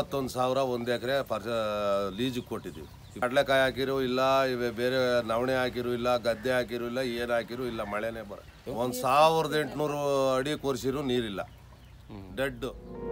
ಮೂವತ್ತೊಂದು ಸಾವಿರ ಒಂದು ಎಕರೆ ಪರ್ಸ ಲೀಜಿಗೆ ಕೊಟ್ಟಿದ್ದೀವಿ ಕಡಲೆಕಾಯಿ ಹಾಕಿರು ಇಲ್ಲ ಇವೆ ಬೇರೆ ನವಣೆ ಹಾಕಿರು ಇಲ್ಲ ಗದ್ದೆ ಹಾಕಿರು ಇಲ್ಲ ಏನು ಹಾಕಿರು ಇಲ್ಲ ಮಳೆನೇ ಬರ ಒಂದು ಸಾವಿರದ ಎಂಟುನೂರು ಅಡಿ ಕೊರ್ಸಿರು ನೀರಿಲ್ಲ ಡೆಡ್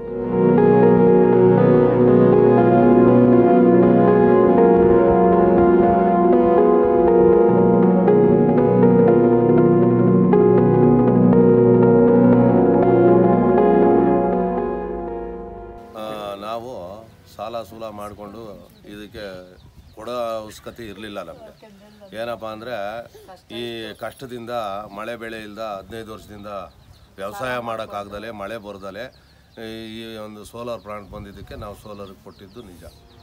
ಆ, ನಾವು ಸಾಲ ಸೂಲ ಮಾಡಿಕೊಂಡು ಇದಕ್ಕೆ ಕೊಡೋ ಅವಶ್ಯಕತೆ ಇರಲಿಲ್ಲ ನಮಗೆ ಏನಪ್ಪ ಅಂದರೆ ಈ ಕಷ್ಟದಿಂದ ಮಳೆ ಬೆಳೆ ಇಲ್ದ ಹದಿನೈದು ವರ್ಷದಿಂದ ವ್ಯವಸಾಯ ಮಾಡೋಕ್ಕಾಗ್ದಲೆ ಮಳೆ ಬರ್ದಲೆ ಈ ಒಂದು ಸೋಲಾರ್ ಪ್ಲಾಂಟ್ ಬಂದಿದ್ದಕ್ಕೆ ನಾವು ಸೋಲಾರಿಗೆ ಕೊಟ್ಟಿದ್ದು ನಿಜ